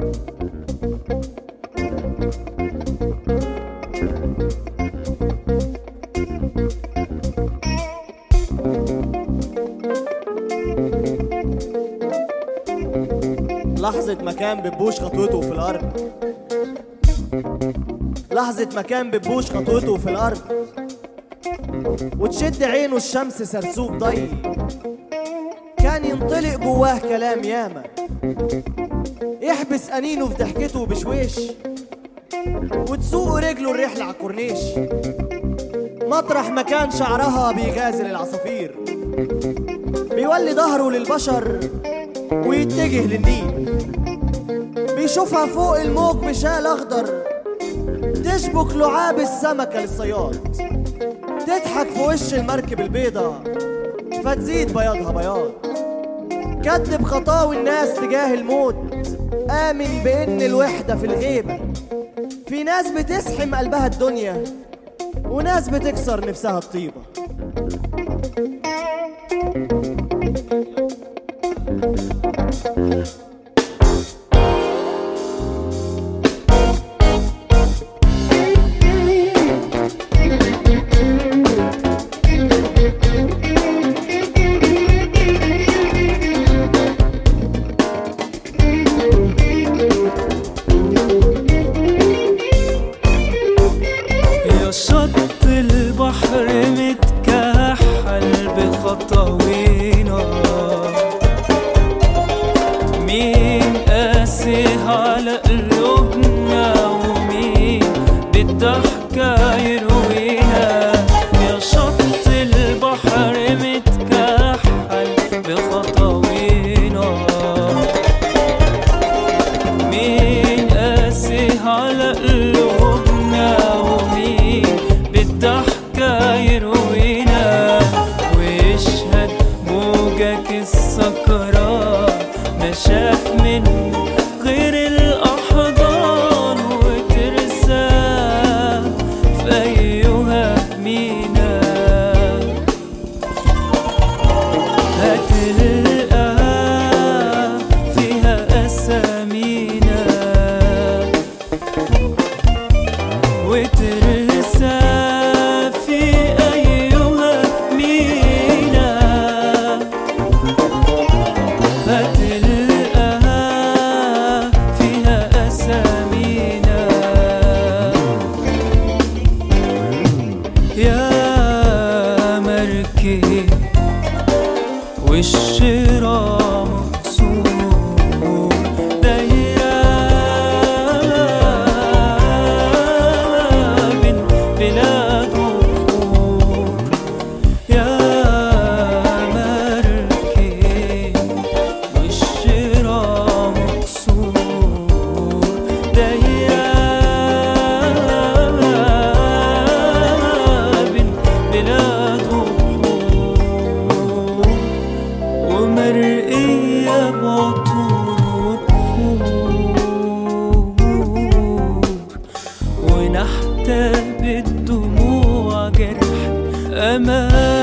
لحظة مكان بتبوش خطوته في الأرض لحظة مكان بتبوش خطوته في الأرض وتشد عينه الشمس سرسوب ضي كان ينطلق جواه كلام ياما يحبس أنينه في ضحكته بشويش وتسوق رجله الرحلة على الكورنيش مطرح مكان شعرها بيغازل العصافير بيولي ظهره للبشر ويتجه للنيل بيشوفها فوق الموج بشال اخضر تشبك لعاب السمكة للصياد تضحك في وش المركب البيضة فتزيد بياضها بياض كذب خطاوي الناس تجاه الموت آمن بإن الوحدة في الغيبة في ناس بتسحم قلبها الدنيا وناس بتكسر نفسها الطيبة يا شط البحر متكحل بخطاوينا مين قاسي على قلوبنا ومين بالضحكة يروينا يا شط البحر متكحل بخطاوينا مين قاسي على قلوبنا ومين بالضحكة يروينا ويشهد موجك السكران ما شاف منه غير الأحضان وترسى في أيها مينا هتلقى فيها أسامينا وترسى في أيها مينا هتلقى فيها أسامينا يا مركب والشراء مقصور دايرة بين بلاد وبحور يا مركب والشراء مقصور دايرة بين بلاد وبحور ومرئية بعطور وبحور ونحتى بالدموع جرح أمان